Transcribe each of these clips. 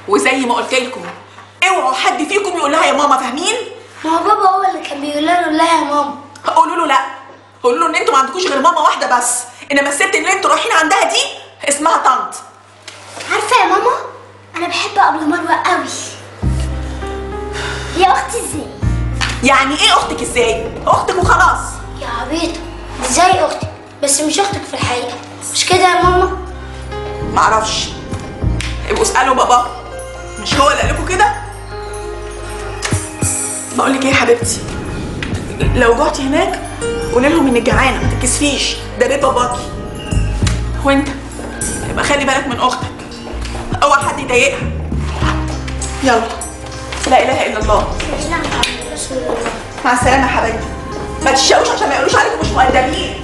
وزي ما قلت لكم اوعوا حد فيكم يقول لها يا ماما فاهمين ما هو بابا هو اللي كان بيقول لنا لا يا ماما قولوا له لا قولوا له ان انتوا ما عندكوش غير ماما واحده بس انما الست اللي انتوا رايحين عندها دي اسمها طنط عارفه يا ماما انا بحب ابله مروه قوي هي اختي ازاي يعني ايه اختك ازاي اختك وخلاص يا عبيطه دي زي اختي بس مش اختك في الحقيقه مش كده يا ماما معرفش ابقوا اسالوا بابا مش هو اللي قال لكم كده بقول لك ايه يا حبيبتي لو جعتي هناك قولي لهم انك جعانه ما تتكسفيش ده بيت باباكي وانت يبقى خلي بالك من اختك اوعى حد يضايقها يلا لا اله الا الله مع السلامه يا حبايبي ما تشقوش عشان ما يقولوش عليكم مش مؤدبين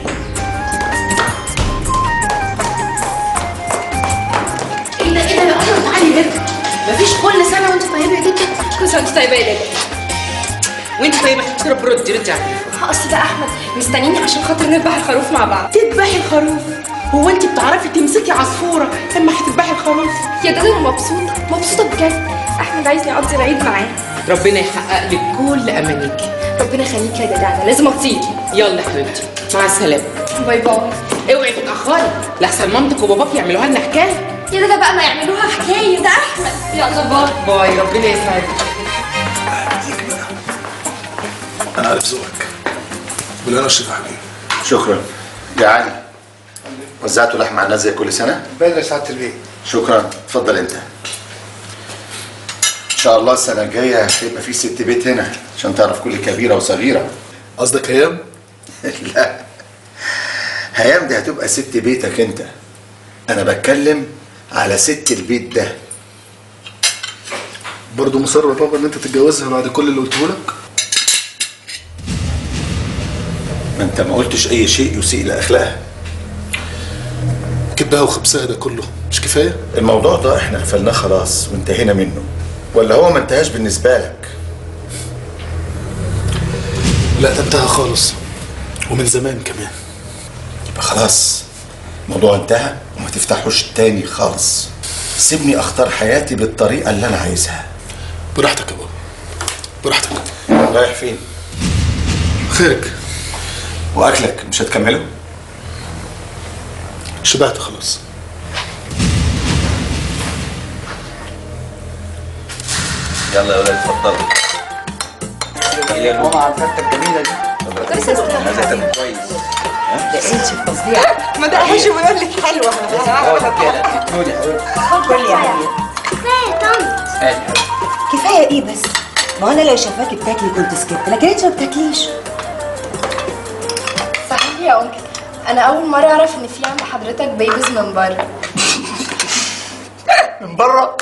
ايه ده ايه ده يا احمد تعالي بيتك مفيش كل سنه وانت طيبه يا جدا كل سنه وانت طيبه يا جدا وانت طيبه رب ردي ردي عليا اصل ده احمد مستنيني عشان خاطر نذبح الخروف مع بعض تذبحي الخروف هو انت بتعرفي تمسكي عصفوره لما هتذبحي الخروف يا دادا انا مبسوطه مبسوطه بجد احمد عايزني اقضي العيد معاه ربنا يحقق لك كل امانيكي ربنا يخليك يا دادا انا لازم اطير يلا يا حبيبتي مع السلامه باي باي اوعي تتاخري لحسن مامتك وباباك يعملوها لنا حكايه يا دادا بقى ما يعملوها حكايه ده احمد يلا باي باي ربنا يسعدك انا عارف ذوقك بالهنا الشفا يا حبيبي شكرا يا علي وزعتوا لحمة على الناس زي كل سنة؟ بدري سعاده البيت شكرا اتفضل انت ان شاء الله السنة الجاية هيبقى في ست بيت هنا عشان تعرف كل كبيرة وصغيرة قصدك ايام لا هيام دي هتبقى ست بيتك انت انا بتكلم على ست البيت ده برضه مصر يا بابا ان انت تتجوزها بعد كل اللي قلته لك ما انت ما قلتش اي شيء يسيء لاخلاقها كبها وخبزها ده كله مش كفايه الموضوع ده احنا قفلناه خلاص وانتهينا منه ولا هو ما انتهاش بالنسبة لك لا ده انتهى خالص ومن زمان كمان يبقى خلاص الموضوع انتهى وما تفتحوش تاني خالص سيبني اختار حياتي بالطريقة اللي انا عايزها براحتك يا بابا براحتك رايح فين خارج واكلك مش هتكمله شبعت خلاص يلا يا ولاد اتفضلوا هي ماما على الفته الجميله دي فتة كويس ما دقهاش ويقول لك حلوه كفايه يا طنط كفايه ايه بس ما انا لو شايفاكي بتاكلي كنت سكت لكن انت ما بتاكليش صحيح يا انكل انا اول مره اعرف ان في عند حضرتك بيبيز من بره من بره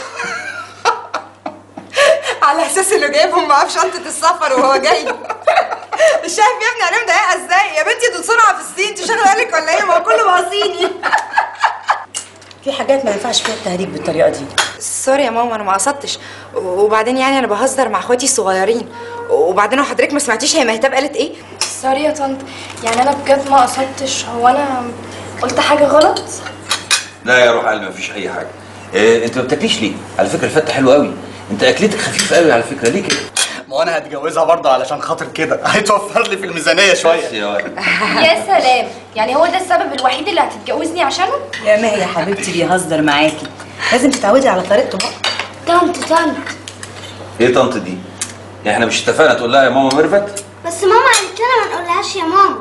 على اساس انه جايبهم معاه في شنطه السفر وهو جاي مش شايف يا ابني انا مضايقه ازاي يا بنتي دول صنع في الصين انت شاغله بالك ولا ايه ما هو كله بقى صيني في حاجات ما ينفعش فيها التهريج بالطريقه دي سوري يا ماما انا ما قصدتش وبعدين يعني انا بهزر مع اخواتي الصغيرين وبعدين هو حضرتك ما سمعتيش هي مهتاب قالت ايه سوري يا طنط يعني انا بجد ما قصدتش هو انا قلت حاجه غلط لا يا روح قلبي مفيش اي حاجه إيه انت ما بتاكليش ليه على فكره الفته حلوه قوي انت اكلتك خفيفه قوي على فكره ليه كده ما انا هتجوزها برضه علشان خاطر كده هيتوفر لي في الميزانيه شويه يا ولد يا سلام يعني هو ده السبب الوحيد اللي هتتجوزني عشانه يا ما يا حبيبتي بيهزر معاكي لازم تتعودي على طريقته بقى طنط طنط ايه طنط دي احنا مش اتفقنا تقول لها يا ماما ميرفت بس ماما قالت لنا ما نقولهاش يا ماما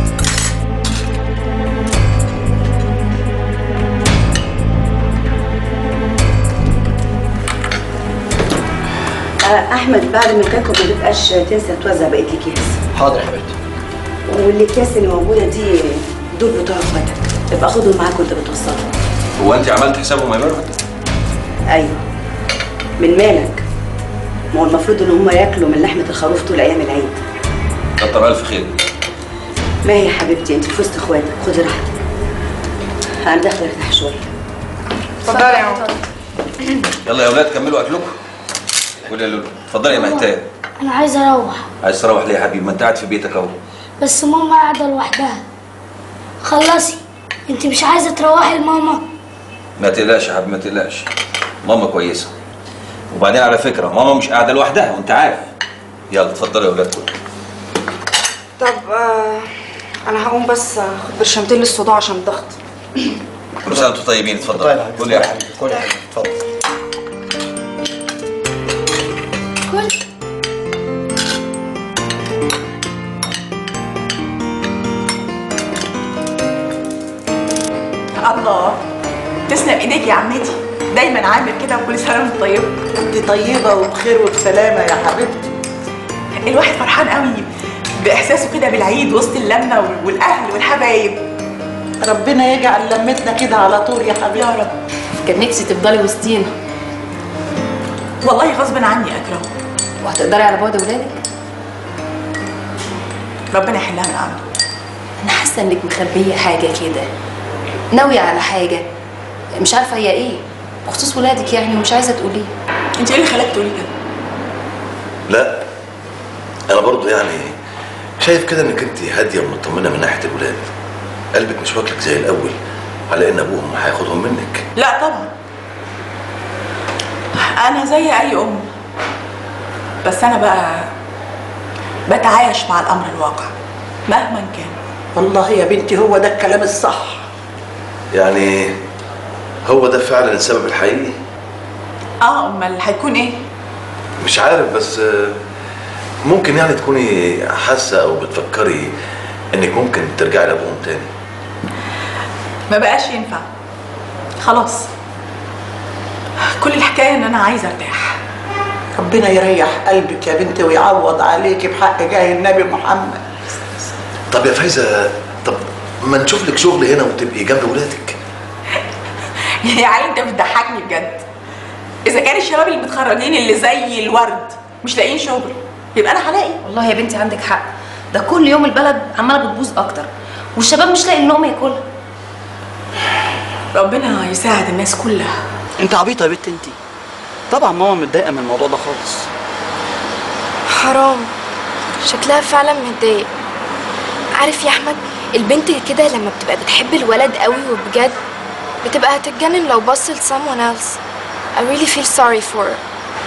آه، احمد بعد ما تاكل ما تبقاش تنسى توزع بقيه الاكياس حاضر يا حبيبتي والاكياس اللي موجوده دي دول بتوع اخواتك ابقى خدهم معاك وانت بتوصلهم هو انت عملت حسابهم يا ميرفت ايوه من مالك ما هو المفروض ان هم ياكلوا من لحمه الخروف طول ايام العيد كتر الف خير ما هي يا حبيبتي انت في وسط اخواتك خدي راحتك انا داخله ارتاح شويه اتفضلي يا ماما يلا يا اولاد كملوا اكلكم قولي يا لولو اتفضلي يا مهتاب انا عايزه اروح عايز تروح ليه يا حبيبي ما انت قاعد في بيتك اهو بس ماما قاعده لوحدها خلصي انت مش عايزه تروحي لماما ما تقلقش يا حبيبي ما تقلقش ماما كويسه وبعدين على فكره ماما مش قاعده لوحدها وانت عارف يلا اتفضلوا يا اولاد كلوا طب آه انا هقوم بس اخد برشامتين للصداع عشان الضغط كل سنه وانتم طيبين اتفضلوا كل يا حبيبي كل حاجه اتفضل كل الله تسلم ايديك يا عمتي دايما عامل كده وكل سنه وانت طيبه انت طيبه وبخير وبسلامه يا حبيبتي الواحد فرحان قوي باحساسه كده بالعيد وسط اللمه وال- والاهل والحبايب ربنا يجعل لمتنا كده على طول يا حبيبتي يا رب كان نفسي تفضلي وسطينا والله غصب عني اكرم وهتقدري على بعد ولادك ربنا يحلها من عنده انا حاسه انك مخبيه حاجه كده ناويه على حاجه مش عارفه هي ايه بخصوص ولادك يعني ومش عايزه تقوليه انت ايه اللي خلاك تقولي كده لا انا برضو يعني شايف كده انك انت هاديه ومطمنه من ناحيه الولاد قلبك مش واكلك زي الاول على ان ابوهم هياخدهم منك لا طبعا انا زي اي ام بس انا بقى بتعايش مع الامر الواقع مهما كان والله يا بنتي هو ده الكلام الصح يعني هو ده فعلا السبب الحقيقي اه امال هيكون ايه مش عارف بس آه، ممكن يعني تكوني حاسه او بتفكري انك ممكن ترجعي لابوهم تاني ما بقاش ينفع خلاص كل الحكايه ان انا عايزه ارتاح ربنا يريح قلبك يا بنتي ويعوض عليكي بحق جاه النبي محمد طب يا فايزه طب ما نشوف لك شغل هنا وتبقي جنب ولادك يا علي انت بتضحكني بجد اذا كان الشباب اللي متخرجين اللي زي الورد مش لاقيين شغل يبقى انا هلاقي والله يا بنتي عندك حق ده كل يوم البلد عماله بتبوظ اكتر والشباب مش لاقي اللقمه ياكلها ربنا يساعد الناس كلها انت عبيطه يا بنت انت طبعا ماما متضايقه من الموضوع ده خالص حرام شكلها فعلا متضايق عارف يا احمد البنت كده لما بتبقى بتحب الولد قوي وبجد بتبقى هتتجنن لو بص ل someone else I really feel sorry for her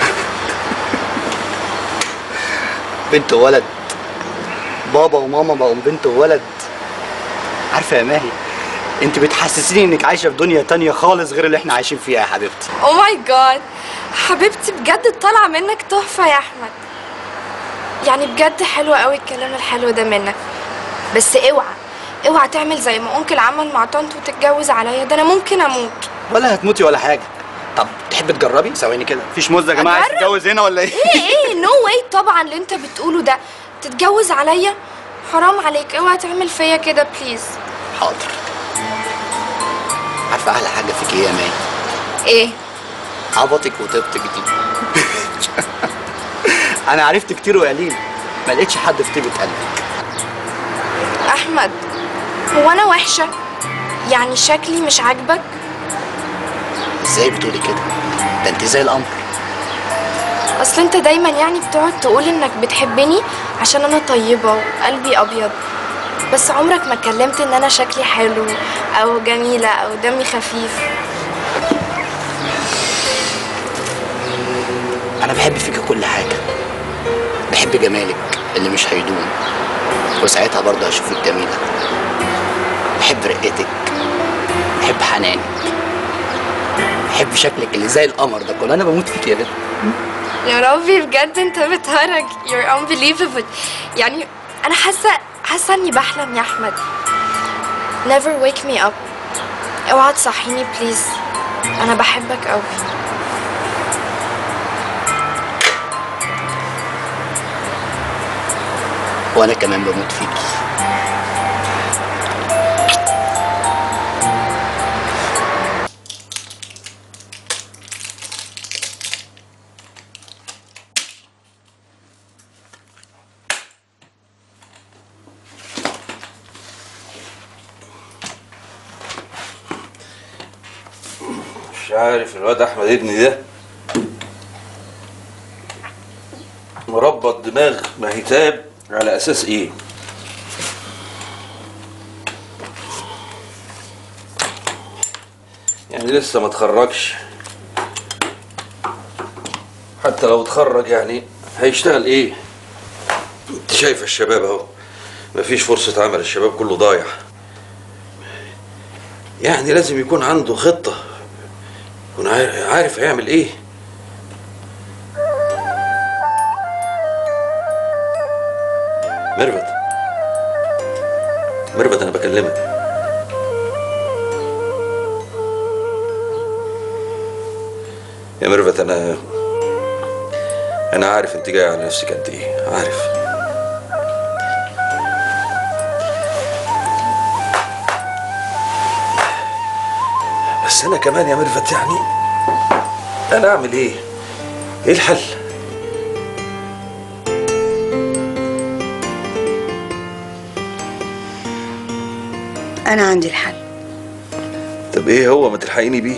بنت وولد بابا وماما بقوا بنت وولد عارفه يا ماهي انت بتحسسيني انك عايشه في دنيا تانية خالص غير اللي احنا عايشين فيها يا حبيبتي Oh my god حبيبتي بجد طالعة منك تحفة يا أحمد يعني بجد حلو قوي الكلام الحلو ده منك بس اوعى اوعى تعمل زي ما انكل عمل مع طنط وتتجوز عليا ده انا ممكن اموت ولا هتموتي ولا حاجه طب تحبي تجربي ثواني كده مفيش موز يا جماعه عايز أجرب؟ تتجوز هنا ولا ايه ايه ايه نو واي طبعا اللي انت بتقوله ده تتجوز عليا حرام عليك اوعى تعمل فيا كده بليز حاضر عارفه احلى حاجه فيك ايه يا ماهي ايه عبطك وطيبتك دي انا عرفت كتير وقليل ما لقيتش حد في طيبه قلبك احمد هو انا وحشة يعني شكلي مش عاجبك ازاي بتقولي كده ده انت زي القمر اصل انت دايما يعني بتقعد تقول انك بتحبني عشان انا طيبة وقلبي ابيض بس عمرك ما اتكلمت ان انا شكلي حلو او جميلة او دمي خفيف انا بحب فيك كل حاجه بحب جمالك اللي مش هيدوم وساعتها برضه هشوفك جميله بحب رقتك بحب حنانك بحب شكلك اللي زي القمر ده كله انا بموت فيك يا بنت يا ربي بجد انت بتهرج you're unbelievable يعني انا حاسه حاسه اني بحلم يا احمد never wake me up اوعى تصحيني بليز انا بحبك قوي وانا كمان بموت فيكي مش عارف الواد احمد ابني ده مربط دماغ مهتاب على اساس ايه يعني لسه ما اتخرجش حتى لو اتخرج يعني هيشتغل ايه انت شايف الشباب اهو مفيش فرصة عمل الشباب كله ضايع يعني لازم يكون عنده خطة يكون عار- عارف هيعمل ايه ميرفت ميرفت انا بكلمك يا ميرفت انا انا عارف انت جاي على نفسك قد ايه عارف بس انا كمان يا ميرفت يعني انا اعمل ايه ايه الحل انا عندي الحل طب ايه هو ما تلحقيني بيه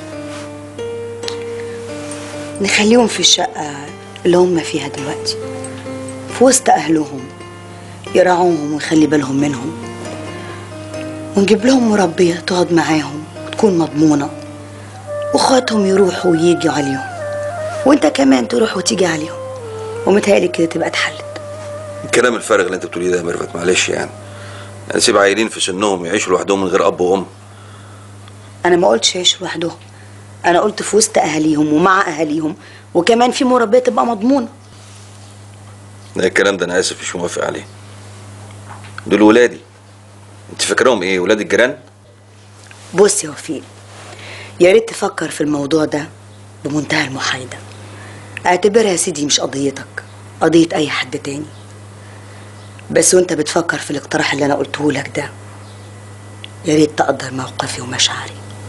نخليهم في الشقة اللي هم فيها دلوقتي في وسط أهلهم يراعوهم ويخلي بالهم منهم ونجيب لهم مربية تقعد معاهم وتكون مضمونة واخواتهم يروحوا ويجوا عليهم وانت كمان تروح وتيجي عليهم ومتهيألي كده تبقى اتحلت الكلام الفارغ اللي انت بتقوليه ده يا ميرفت معلش يعني انا سيب عيلين في سنهم يعيشوا لوحدهم من غير اب وام انا ما قلتش يعيشوا لوحدهم انا قلت في وسط اهاليهم ومع اهاليهم وكمان في مربية تبقى مضمونة ده الكلام ده انا اسف مش موافق عليه دول ولادي انت فاكرهم ايه ولاد الجيران بص يا وفيق يا ريت تفكر في الموضوع ده بمنتهى المحايدة اعتبرها يا سيدي مش قضيتك قضية أي حد تاني بس وانت بتفكر في الاقتراح اللي أنا قلته لك ده يا ريت تقدر موقفي ومشاعري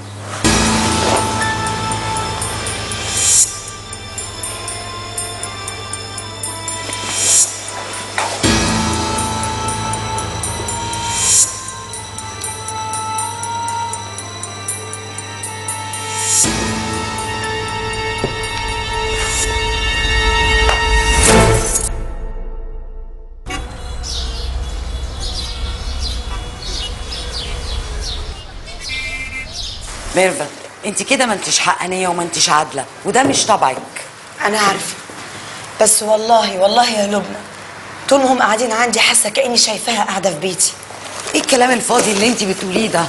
ميرفت انت كده ما انتش حقانيه وما انتش عادله وده مش طبعك انا عارفه بس والله والله يا لبنى طول ما هم قاعدين عندي حاسه كاني شايفاها قاعده في بيتي ايه الكلام الفاضي اللي انت بتقوليه ده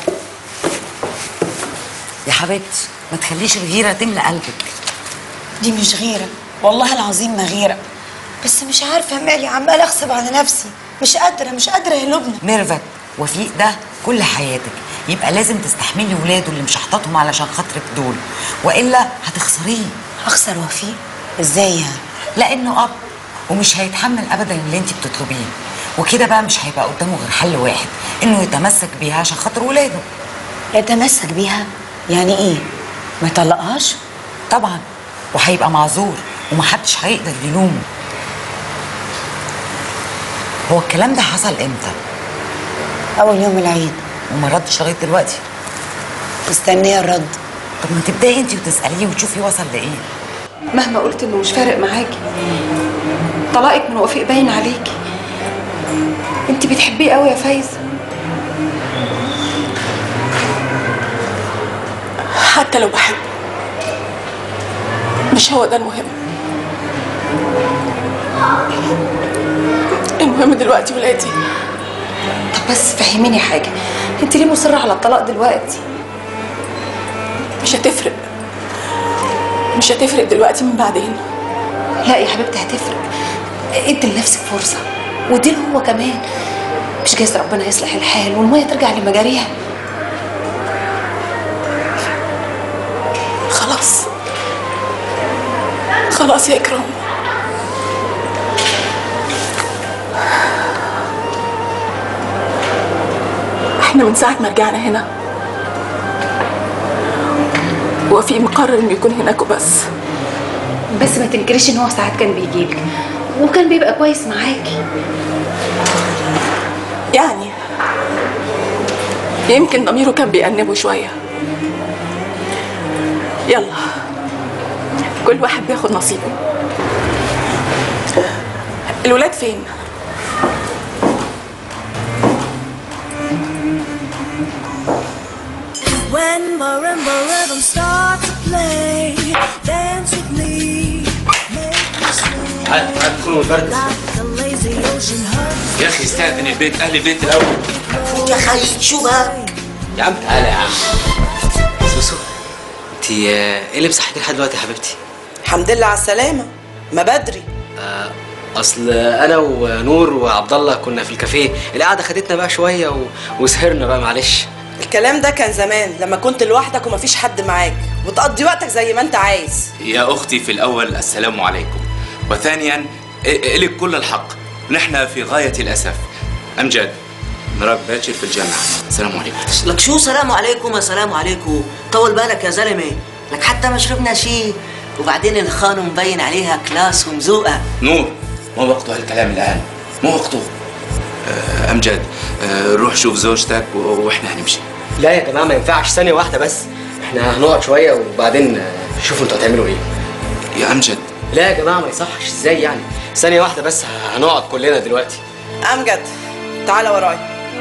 يا حبيبتي ما تخليش الغيره تملى قلبك دي مش غيره والله العظيم ما غيره بس مش عارفه مالي عماله اغصب على نفسي مش قادره مش قادره يا لبنى ميرفت وفيق ده كل حياتك يبقى لازم تستحملي ولاده اللي مش هحططهم علشان خاطرك دول والا هتخسريه هخسر وفيق ازاي يعني لانه اب ومش هيتحمل ابدا اللي انت بتطلبيه وكده بقى مش هيبقى قدامه غير حل واحد انه يتمسك بيها عشان خاطر ولاده يتمسك بيها يعني ايه ما يطلقهاش طبعا وهيبقى معذور ومحدش هيقدر يلومه هو الكلام ده حصل امتى اول يوم العيد وما ردش لغايه دلوقتي مستنيه الرد طب ما تبداي انت وتساليه وتشوفي وصل لايه مهما قلت انه مش فارق معاكي طلاقك من وفيق باين عليكي انت بتحبيه قوي يا فايزه حتى لو بحبه مش هو ده المهم المهم دلوقتي ولادي طب بس فهميني حاجه انت ليه مصره على الطلاق دلوقتي مش هتفرق مش هتفرق دلوقتي من بعدين لا يا حبيبتي هتفرق ادي لنفسك فرصه واديله هو كمان مش جايز ربنا يصلح الحال والميه ترجع لمجاريها خلاص خلاص يا إكرام احنا من ساعة ما رجعنا هنا وفي مقرر انه يكون هناك وبس بس ما تنكريش ان هو ساعات كان بيجيلك وكان بيبقى كويس معاكي يعني يمكن ضميره كان بيأنبه شوية يلا كل واحد بياخد نصيبه الولاد فين؟ When marimba rhythms start to play, dance with me. تعال تعال ادخلوا البرد يا اخي استاذن البيت اهل البيت الاول فوت يا خي شو بها يا عم تعالى يا عم سوسو انت ايه اللي مصحيك لحد دلوقتي يا حبيبتي؟ الحمد لله على السلامة ما بدري آه، اصل انا ونور وعبد الله كنا في الكافيه القعده خدتنا بقى شويه و... وسهرنا بقى معلش الكلام ده كان زمان لما كنت لوحدك ومفيش حد معاك وتقضي وقتك زي ما انت عايز يا أختي في الأول السلام عليكم وثانيا إ- إلك كل الحق نحن في غاية الأسف أمجد نراك باكر في الجامعة السلام عليكم لك شو سلام عليكم سلام عليكم طول بالك يا زلمه لك حتى ما شربنا شيء وبعدين الخانم مبين عليها كلاس ومزوقه نور ما وقته هالكلام الآن ما وقته آه، أمجد آه، روح شوف زوجتك و- وإحنا هنمشي لا يا جماعه ما ينفعش ثانيه واحده بس احنا هنقعد شويه وبعدين آه، شوفوا انتوا هتعملوا ايه يا امجد لا يا جماعه ما يصحش ازاي يعني ثانيه واحده بس هنقعد كلنا دلوقتي امجد تعالى وراي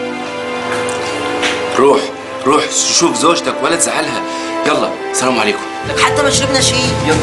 روح روح شوف زوجتك ولا تزعلها يلا السلام عليكم لك حتى ما شربنا شيء يلا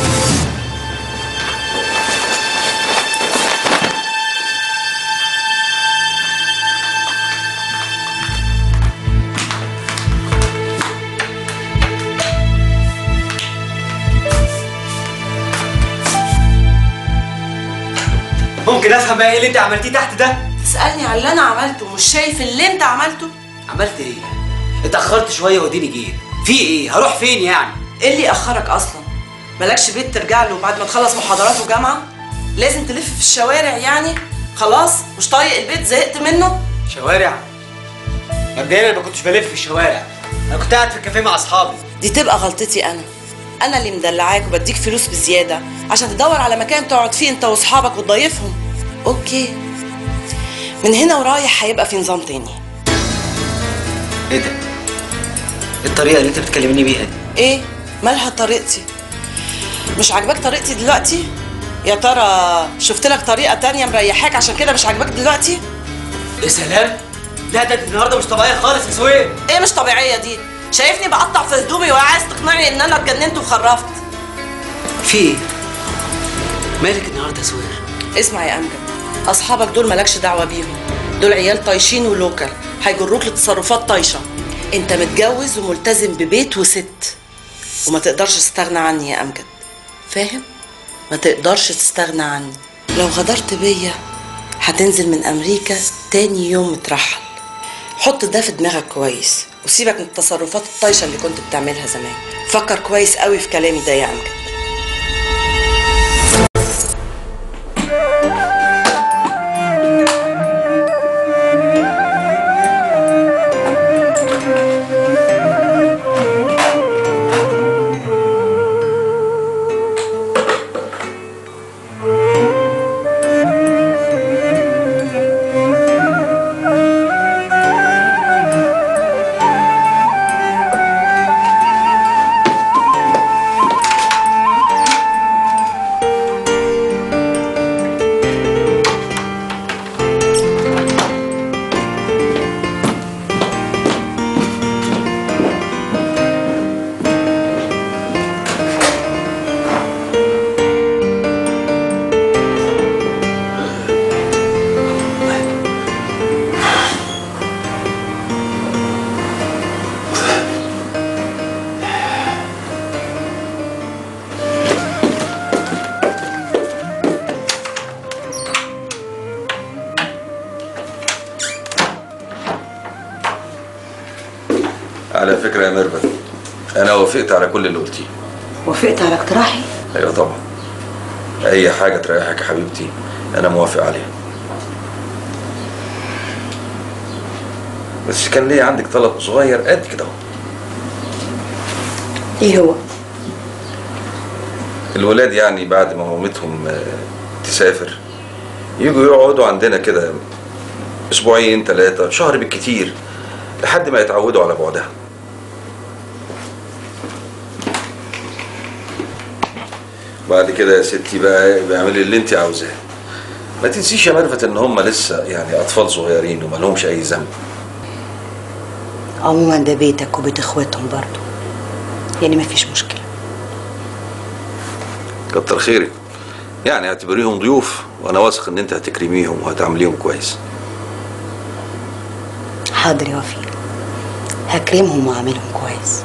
ممكن افهم بقى ايه اللي انت عملتيه تحت ده تسألني على اللي انا عملته مش شايف اللي انت عملته عملت ايه اتاخرت شويه واديني جيت في ايه هروح فين يعني ايه اللي اخرك اصلا مالكش بيت ترجع له بعد ما تخلص محاضرات وجامعه لازم تلف في الشوارع يعني خلاص مش طايق البيت زهقت منه شوارع مبدئيا انا ما كنتش بلف في الشوارع انا كنت قاعد في الكافيه مع اصحابي دي تبقى غلطتي انا انا اللي مدلعاك وبديك فلوس بزياده عشان تدور على مكان تقعد فيه انت واصحابك وتضيفهم اوكي من هنا ورايح هيبقى في نظام تاني ايه ده إيه الطريقه اللي انت بتكلمني بيها دي ايه مالها طريقتي مش عاجباك طريقتي دلوقتي يا ترى شفت لك طريقه تانية مريحاك عشان كده مش عاجباك دلوقتي يا سلام لا ده انت النهارده مش طبيعيه خالص يا سوير ايه مش طبيعيه دي شايفني بقطع في هدومي وعايز تقنعني ان انا اتجننت وخرفت في ايه مالك النهارده يا سوير اسمع يا امجد اصحابك دول مالكش دعوه بيهم دول عيال طايشين ولوكال هيجروك لتصرفات طايشه انت متجوز وملتزم ببيت وست وما تقدرش تستغنى عني يا امجد فاهم ما تقدرش تستغنى عني لو غدرت بيا هتنزل من امريكا تاني يوم مترحل حط ده في دماغك كويس وسيبك من التصرفات الطايشه اللي كنت بتعملها زمان فكر كويس قوي في كلامي ده يا امجد على فكرة يا ميرفت أنا وافقت على كل اللي قلتيه وافقت على اقتراحي أيوة طبعا أي حاجة تريحك يا حبيبتي أنا موافق عليها بس كان ليه عندك طلب صغير قد كده اهو ايه هو الولاد يعني بعد ما مامتهم آه، تسافر يجوا يقعدوا عندنا كده اسبوعين ثلاثة شهر بالكتير لحد ما يتعودوا على بعدها بعد كده يا ستي بقى يبقى اعملي اللي انت عاوزاه ما تنسيش يا مرفت ان هم لسه يعني اطفال صغيرين وما لهمش اي ذنب عموما ده بيتك وبيت اخواتهم برضو يعني مفيش مشكله كتر خيرك يعني اعتبريهم ضيوف وانا واثق ان انت هتكرميهم وهتعامليهم كويس حاضر يا وفيق هكرمهم واعملهم كويس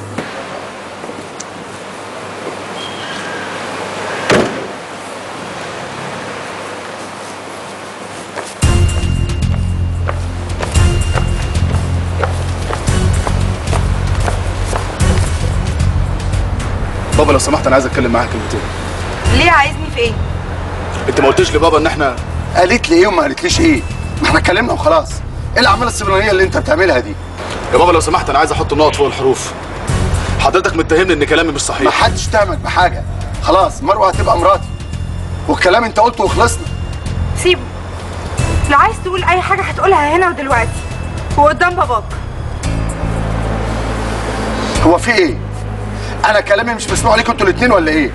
بابا لو سمحت انا عايز اتكلم معاك كلمتين ليه عايزني في ايه انت ما قلتش لبابا ان احنا قالت لي ايه وما قالتليش ايه ما احنا اتكلمنا وخلاص ايه الاعمال السبرانيه اللي انت بتعملها دي يا بابا لو سمحت انا عايز احط النقط فوق الحروف حضرتك متهمني ان كلامي مش صحيح ما حدش تهمك بحاجه خلاص مروه هتبقى مراتي والكلام انت قلته وخلصنا سيبه لو عايز تقول اي حاجه هتقولها هنا ودلوقتي وقدام باباك هو في ايه انا كلامي مش مسموع ليكم انتوا الاثنين ولا ايه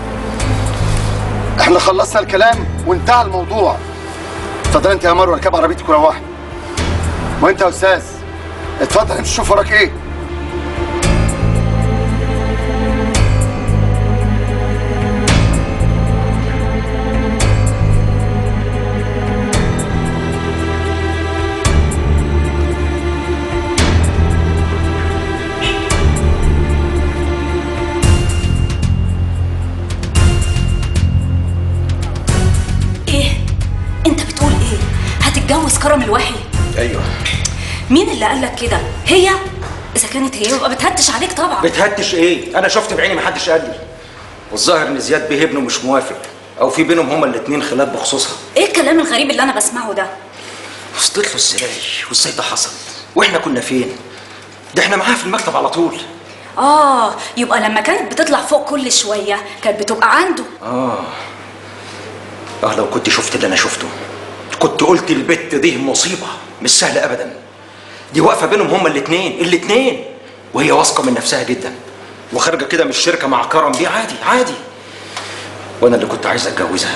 احنا خلصنا الكلام وانتهى الموضوع اتفضل انت يا مروه اركب عربيتك وروحي وانت يا استاذ اتفضل امشي شوف وراك ايه ايه انت بتقول ايه هتتجوز كرم الوحي ايوه مين اللي قال لك كده هي اذا كانت هي يبقى بتهتش عليك طبعا بتهتش ايه انا شفت بعيني محدش قال لي والظاهر ان زياد بيه ابنه مش موافق او في بينهم هما الاتنين خلاف بخصوصها ايه الكلام الغريب اللي انا بسمعه ده وصلت له ازاي وازاي ده حصل واحنا كنا فين ده احنا معاها في المكتب على طول اه يبقى لما كانت بتطلع فوق كل شويه كانت بتبقى عنده اه اه لو كنت شفت اللي انا شفته كنت قلت البت دي مصيبه مش سهله ابدا دي واقفه بينهم هما الاتنين الاتنين وهي واثقه من نفسها جدا وخارجه كده من الشركه مع كرم دي عادي عادي وانا اللي كنت عايز اتجوزها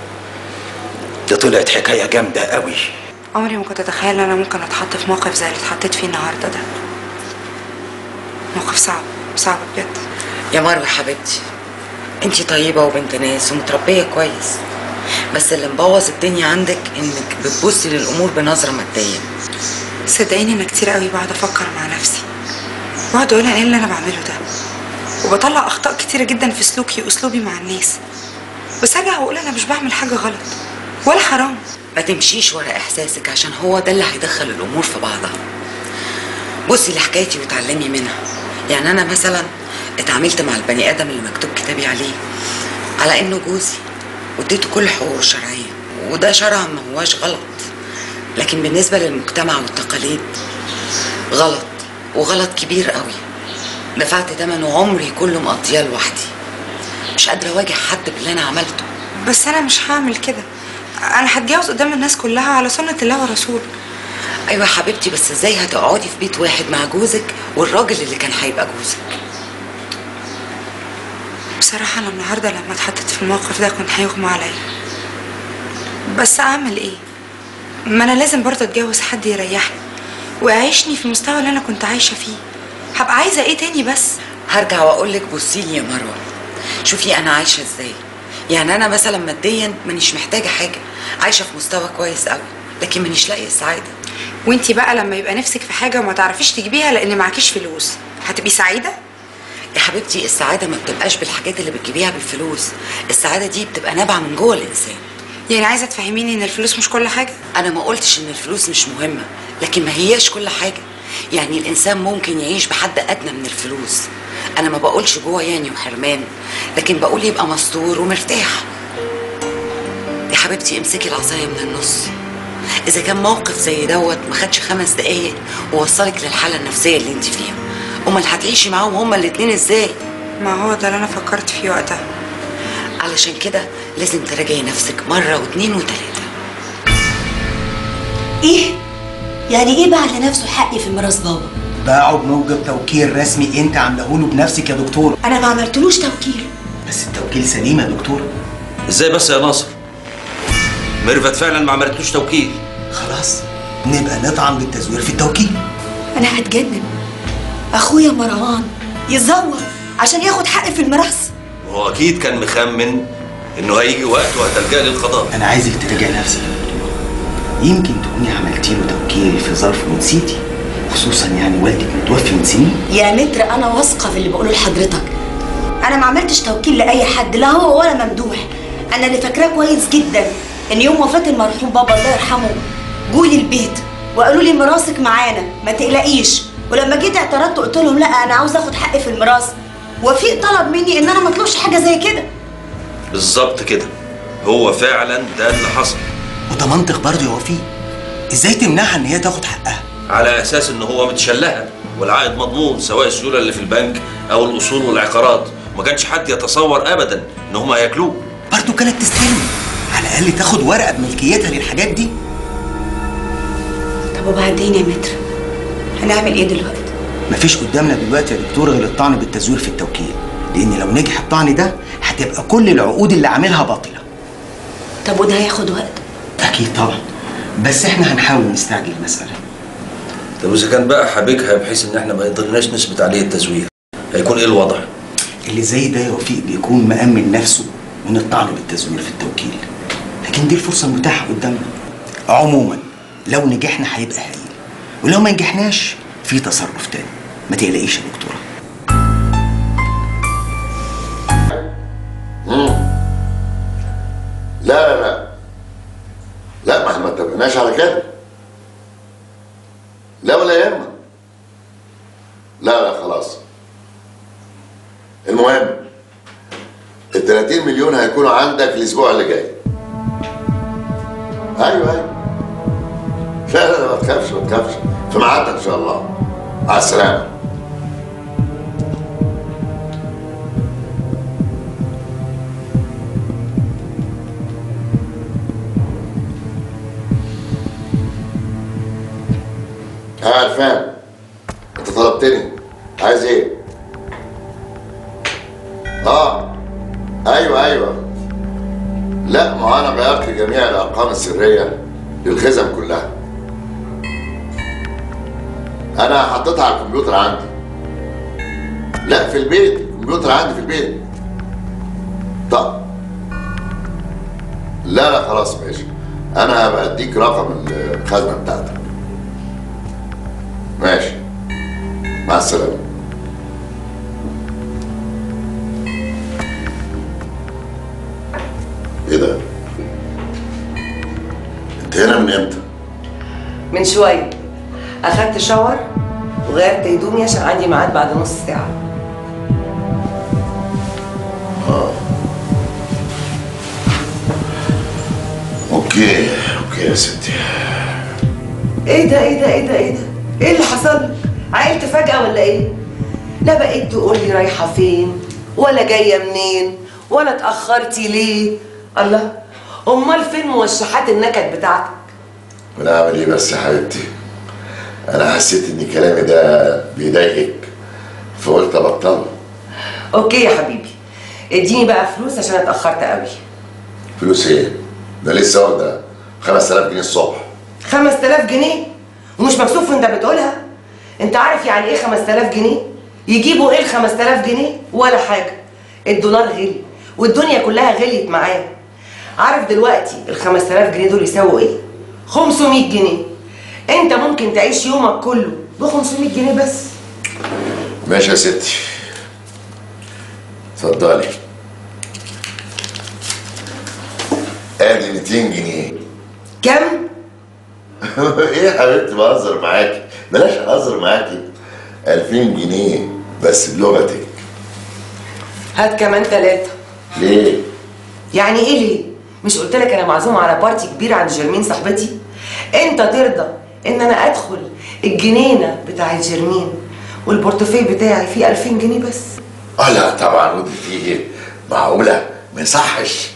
دي طلعت حكايه جامده قوي عمري ما كنت اتخيل ان انا ممكن اتحط في موقف زي اللي اتحطيت فيه النهارده ده موقف صعب صعب بجد يا مروه حبيبتي انتي طيبه وبنت ناس ومتربيه كويس بس اللي مبوظ الدنيا عندك انك بتبصي للامور بنظره ماديه صدقيني انا كتير قوي بقعد افكر مع نفسي بقعد اقول انا ايه اللي انا بعمله ده وبطلع اخطاء كتيره جدا في سلوكي واسلوبي مع الناس بس ارجع واقول انا مش بعمل حاجه غلط ولا حرام ما تمشيش ورا احساسك عشان هو ده اللي هيدخل الامور في بعضها بصي لحكايتي وتعلمي منها يعني انا مثلا اتعاملت مع البني ادم اللي مكتوب كتابي عليه على انه جوزي واديته كل حقوقه الشرعيه وده شرعا ما هواش غلط لكن بالنسبه للمجتمع والتقاليد غلط وغلط كبير قوي دفعت ثمنه عمري كله مقضياه لوحدي مش قادره اواجه حد باللي انا عملته بس انا مش هعمل كده انا هتجوز قدام الناس كلها على سنه الله ورسوله ايوه يا حبيبتي بس ازاي هتقعدي في بيت واحد مع جوزك والراجل اللي كان هيبقى جوزك بصراحه انا النهارده لما اتحطيت في الموقف ده كنت هيغمى عليا بس اعمل ايه ما انا لازم برضه اتجوز حد يريحني ويعيشني في المستوى اللي انا كنت عايشه فيه هبقى عايزه ايه تاني بس هرجع واقول لك بصي لي يا مروه شوفي انا عايشه ازاي يعني انا مثلا ماديا مانيش محتاجه حاجه عايشه في مستوى كويس قوي لكن مانيش لاقيه السعاده وانتي بقى لما يبقى نفسك في حاجه وما تعرفيش تجيبيها لان معكيش فلوس هتبقي سعيده يا حبيبتي السعاده ما بتبقاش بالحاجات اللي بتجيبيها بالفلوس السعاده دي بتبقى نابعه من جوه الانسان يعني عايزه تفهميني ان الفلوس مش كل حاجه انا ما قلتش ان الفلوس مش مهمه لكن ما هياش كل حاجه يعني الانسان ممكن يعيش بحد ادنى من الفلوس انا ما بقولش جوه يعني وحرمان لكن بقول يبقى مستور ومرتاح يا حبيبتي امسكي العصايه من النص اذا كان موقف زي دوت ما خدش خمس دقايق ووصلك للحاله النفسيه اللي انت فيها امال هتعيشي معاهم هما الاتنين ازاي ما هو ده اللي انا فكرت فيه وقتها علشان كده لازم تراجعي نفسك مره واتنين وتلاته ايه يعني ايه باع لنفسه حقي في ميراث بابا باعه بموجب توكيل رسمي انت عاملاه له بنفسك يا دكتور انا ما عملتلوش توكيل بس التوكيل سليم يا دكتور ازاي بس يا ناصر ميرفت فعلا ما عملتلوش توكيل خلاص نبقى نطعن بالتزوير في التوكيل انا هتجنن اخويا مروان يزور عشان ياخد حقي في الميراث هو اكيد كان مخمن انه هيجي وقت وهتلجأ للقضاء انا عايزك تراجع نفسك يا دكتور يمكن تكوني عملتي له توكيل في ظرف ونسيتي خصوصا يعني والدك متوفي من سنين يا متر انا واثقه في اللي بقوله لحضرتك انا ما عملتش توكيل لاي حد لا هو ولا ممدوح انا اللي فاكراه كويس جدا ان يوم وفاه المرحوم بابا الله يرحمه جولي البيت وقالوا لي مراسك معانا ما تقلقيش ولما جيت اعترضت قلت لهم لا انا عاوز اخد حقي في الميراث وفيق طلب مني ان انا ما اطلبش حاجه زي كده بالظبط كده هو فعلا ده اللي حصل وده منطق برضه يا وفي ازاي تمنعها ان هي تاخد حقها على اساس ان هو متشلها والعائد مضمون سواء السيوله اللي في البنك او الاصول والعقارات ما كانش حد يتصور ابدا ان هم هياكلوه برضه كانت تستلم على الاقل تاخد ورقه بملكيتها للحاجات دي طب وبعدين يا متر هنعمل ايه دلوقتي مفيش قدامنا دلوقتي يا دكتور غير الطعن بالتزوير في التوكيل لان لو نجح الطعن ده هتبقى كل العقود اللي عاملها باطله طب وده هياخد وقت اكيد طبعا بس احنا هنحاول نستعجل المساله طب اذا كان بقى حبيكها بحيث ان احنا ما قدرناش نثبت عليه التزوير هيكون ايه الوضع؟ اللي زي ده يا وفيق بيكون مأمن نفسه من الطعن بالتزوير في التوكيل لكن دي الفرصه المتاحه قدامنا عموما لو نجحنا هيبقى هايل ولو ما نجحناش في تصرف تاني ما تقلقيش يا دكتوره مم. لا لا لا لا ما احنا ما اتفقناش على كده لا ولا يهمك لا لا خلاص المهم ال 30 مليون هيكونوا عندك الاسبوع اللي جاي ايوه ايوه لا لا لا ما تخافش ما تخافش في ميعادنا ان شاء الله مع السلامه اه عرفان انت طلبتني عايز ايه اه ايوه ايوه لا ما انا غيرت جميع الارقام السريه للخزم كلها انا حطيتها على الكمبيوتر عندي لا في البيت الكمبيوتر عندي في البيت طب لا لا خلاص ماشي انا هبقى اديك رقم الخزنه بتاعتك ماشي مع السلامه ايه ده انت هنا من امتى من شوية أخدت شاور وغيرت هدومي عشان عندي ميعاد بعد نص ساعة اه اوكي اوكي يا ستي إيه ده إيه ده إيه ده إيه ده؟ إيه اللي حصل لك؟ عقلت فجأة ولا إيه؟ لا بقيت تقول لي رايحة فين ولا جاية منين ولا اتأخرتي ليه؟ الله أمال فين موشحات النكد بتاعتك؟ انا اعمل ايه بس يا حبيبتي انا حسيت ان كلامي ده بيضايقك فقلت ابطله أوكي يا حبيبي اديني بقى فلوس عشان اتأخرت قوي فلوس ايه ده لسه واخده 5000 جنيه الصبح 5000 جنيه ومش مكسوف وانت بتقولها انت عارف يعني ايه 5000 جنيه يجيبوا ايه ال 5000 جنيه ولا حاجه الدولار غلي والدنيا كلها غليت معاه عارف دلوقتي ال 5000 جنيه دول يساووا ايه 500 جنيه انت ممكن تعيش يومك كله ب 500 جنيه بس ماشي يا ستي اتفضلي ادي 200 جنيه كم ايه يا حبيبتي بهزر معاكي بلاش اهزر معاكي 2000 جنيه بس بلغتك هات كمان ثلاثة ليه؟ يعني ايه ليه؟ مش قلت لك انا معزومه على بارتي كبيره عند جرمين صاحبتي؟ انت ترضى ان انا ادخل الجنينه بتاعت جرمين والبورتفيه بتاعي فيه 2000 جنيه بس؟ اه لا طبعا ودي فيه معقوله ما يصحش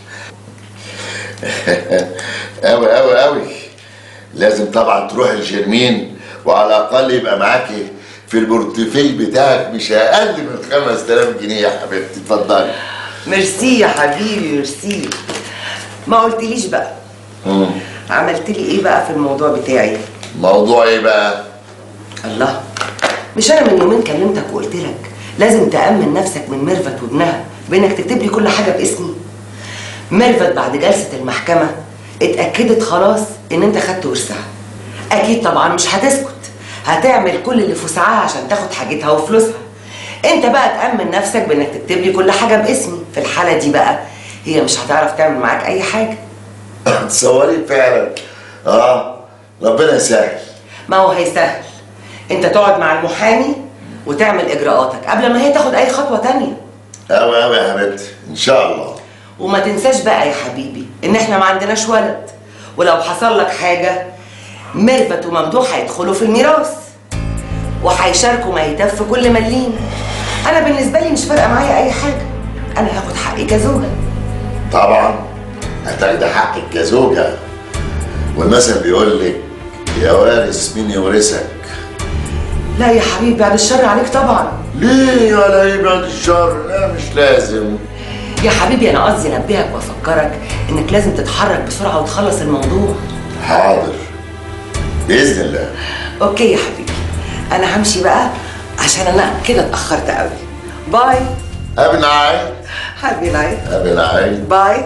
قوي قوي قوي لازم طبعا تروح الجرمين وعلى الاقل يبقى معاكي في البورتفيل بتاعك مش اقل من 5000 جنيه يا حبيبتي اتفضلي ميرسي يا حبيبي ميرسي ما قلتليش بقى مم. عملت لي ايه بقى في الموضوع بتاعي؟ موضوع ايه بقى؟ الله مش انا من يومين كلمتك وقلت لك لازم تأمن نفسك من ميرفت وابنها بانك تكتب لي كل حاجه باسمي ميرفت بعد جلسه المحكمه اتاكدت خلاص ان انت خدت ورثها اكيد طبعا مش هتسكت هتعمل كل اللي في وسعها عشان تاخد حاجتها وفلوسها انت بقى تامن نفسك بانك تكتب لي كل حاجه باسمي في الحاله دي بقى هي مش هتعرف تعمل معاك اي حاجه تصوري فعلا اه ربنا يسهل ما هو هيسهل انت تقعد مع المحامي وتعمل اجراءاتك قبل ما هي تاخد اي خطوه تانية قوي قوي يا حبيبتي ان شاء الله وما تنساش بقى يا حبيبي ان احنا ما عندناش ولد ولو حصل لك حاجه ميرفت وممدوح هيدخلوا في الميراث وهيشاركوا ميتاف في كل مليم انا بالنسبه لي مش فارقه معايا اي حاجه انا هاخد حقي كزوجه طبعا هتاخدي حقك كزوجة والمثل بيقول لك يا وارث مين يورثك لا يا حبيبي بعد الشر عليك طبعا ليه ولا ايه بعد الشر لا مش لازم يا حبيبي انا قصدي انبهك وافكرك انك لازم تتحرك بسرعه وتخلص الموضوع حاضر باذن الله اوكي يا حبيبي انا همشي بقى عشان انا كده اتاخرت قوي باي ابن عين حبيبي العيد ابن عين باي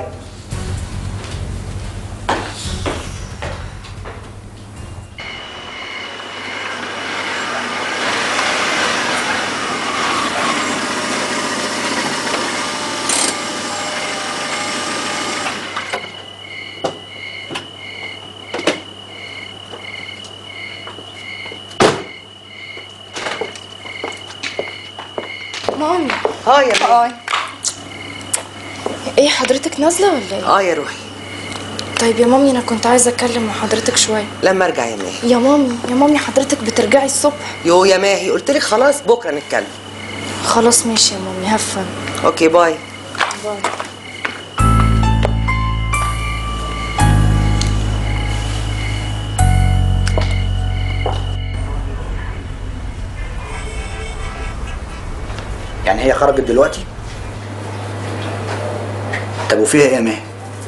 مامي اه يا هاي ايه حضرتك نازله ولا ايه اه يا روحي طيب يا مامي انا كنت عايزه اتكلم مع حضرتك شويه لما ارجع يا ماهي يا مامي يا مامي حضرتك بترجعي الصبح يو يا ماهي قلت لك خلاص بكره نتكلم خلاص ماشي يا مامي هفن اوكي باي باي يعني هي خرجت دلوقتي طب وفيها ايه يا ماهي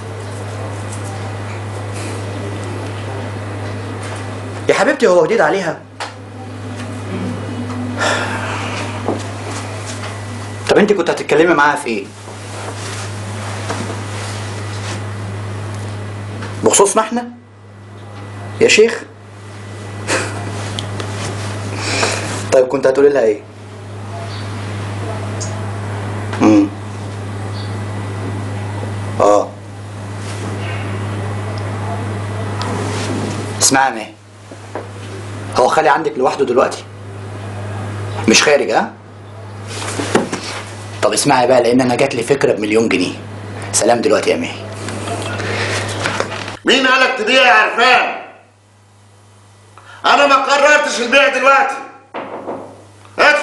يا حبيبتي هو جديد عليها طب انت كنت هتتكلمي معاها في ايه بخصوصنا احنا يا شيخ طيب كنت هتقولي لها ايه امم اه اسمعي يا ماهي هو خالي عندك لوحده دلوقتي مش خارج ها طب اسمعي بقى لان انا جات لي فكره بمليون جنيه سلام دلوقتي يا ماهي مين قالك تبيع يا عرفان انا ما قررتش البيع دلوقتي ادخل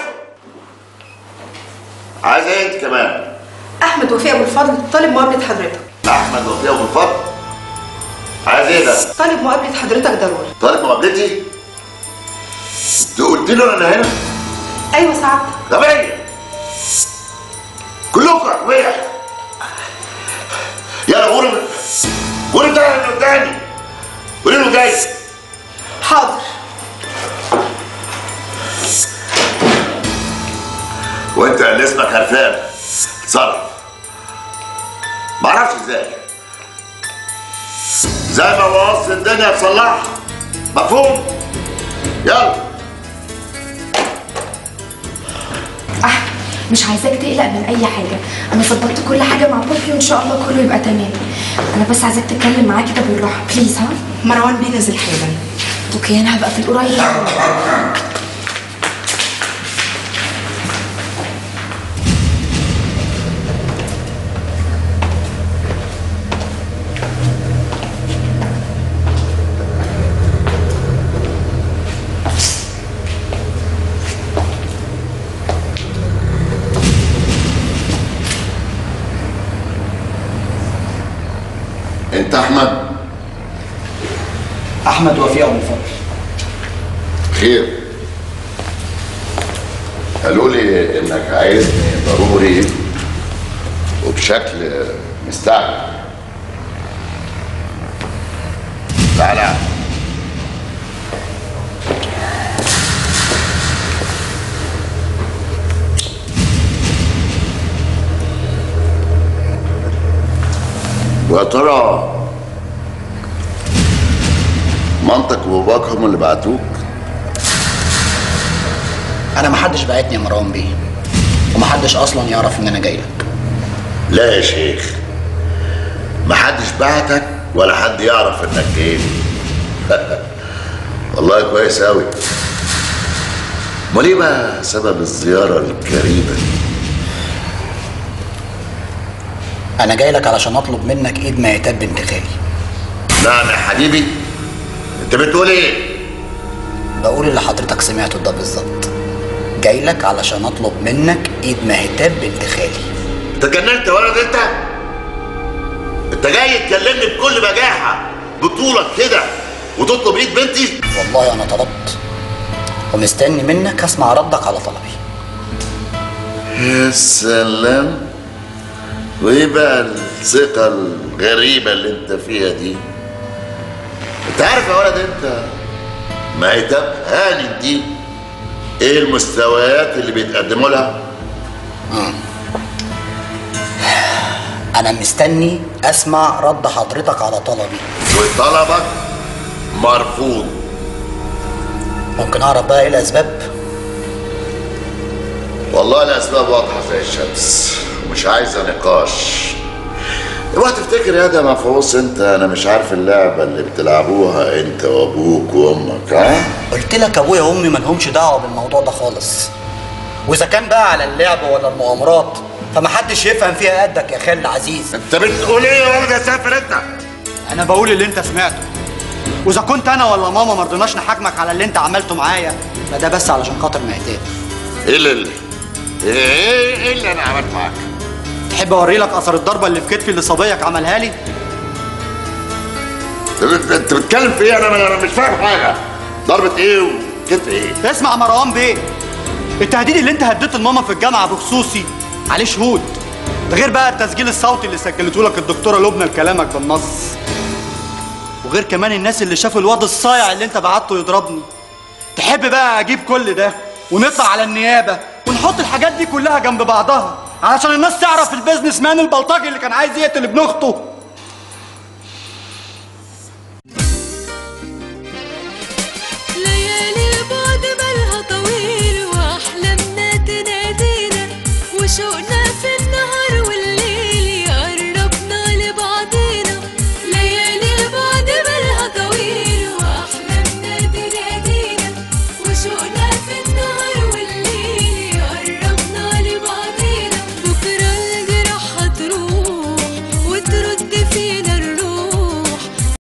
عايز ايه انت كمان احمد وفيق ابو الفضل طالب مقابله حضرتك احمد وفيه ابو الفضل عايز ايه ده طالب مقابله حضرتك ضروري طالب مقابلتي انت قلت له انا هنا ايوه سعادتك طب ايه كلكم اقوياء يلا قولوا قولوا ده اللي قدامي قولوا له جاي حاضر وانت اللي اسمك عرفان اتصرف معرفش ازاي زي ما بوظت الدنيا تصلحها مفهوم يلا مش عايزاك تقلق من اي حاجه انا ظبطت كل حاجه مع بابي وان شاء الله كله يبقى تمام انا بس عايزاك تتكلم معاه كده بالراحه بليز ها مروان بينزل حالا اوكي انا هبقى في القريب انت احمد احمد وفيق ابو الفضل خير قالوا لي انك عايزني ضروري وبشكل مستعجل تعالى ويا ترى مامتك وباباك هم اللي بعتوك انا محدش بعتني يا مروان بيه ومحدش اصلا يعرف ان انا جاي لك لا يا شيخ محدش بعتك ولا حد يعرف انك جاي والله كويس قوي امال ايه بقى سبب الزياره الكريمه دي انا جاي لك علشان اطلب منك ايد ميتات بنت خالي نعم يا حبيبي انت بتقول ايه بقول اللي حضرتك سمعته ده بالظبط جاي لك علشان اطلب منك ايد مهتاب بنت خالي انت اتجننت يا ولد انت انت جاي تكلمني بكل بجاحه بطولك كده وتطلب ايد بنتي والله انا طلبت ومستني منك اسمع ردك على طلبي يا سلام وايه بقى الثقة الغريبة اللي انت فيها دي انت عارف يا ولد انت مهتاب هاني دي ايه المستويات اللي بيتقدموا لها مم. انا مستني اسمع رد حضرتك على طلبي وطلبك مرفوض ممكن اعرف بقى ايه الاسباب والله الاسباب واضحة زي الشمس ومش عايزة نقاش اوعى تفتكر يا ده مفعوص انت انا مش عارف اللعبة اللي بتلعبوها انت وابوك وامك ها قلت لك ابويا وامي مالهمش دعوه بالموضوع ده خالص واذا كان بقى على اللعب ولا المؤامرات فمحدش يفهم فيها قدك يا خال عزيز انت بتقول ايه يا ولد يا سافر انت انا بقول اللي انت سمعته واذا كنت انا ولا ماما ما رضيناش نحاكمك على اللي انت عملته معايا فده بس علشان خاطر مهتاب ايه اللي ايه ايه اللي انا عملت معاك تحب اوري لك اثر الضربه اللي في كتفي اللي صبيك عملها لي انت انت بتتكلم في ايه انا انا مش فاهم حاجه ضربه ايه وكتف ايه اسمع مروان بيه التهديد اللي انت هديته لماما في الجامعه بخصوصي عليه شهود ده غير بقى التسجيل الصوتي اللي سجلته لك الدكتوره لبنى لكلامك بالنص وغير كمان الناس اللي شافوا الواد الصايع اللي انت بعته يضربني تحب بقى اجيب كل ده ونطلع على النيابه ونحط الحاجات دي كلها جنب بعضها علشان الناس تعرف البيزنس مان البلطجي اللي كان عايز يقتل ابن اخته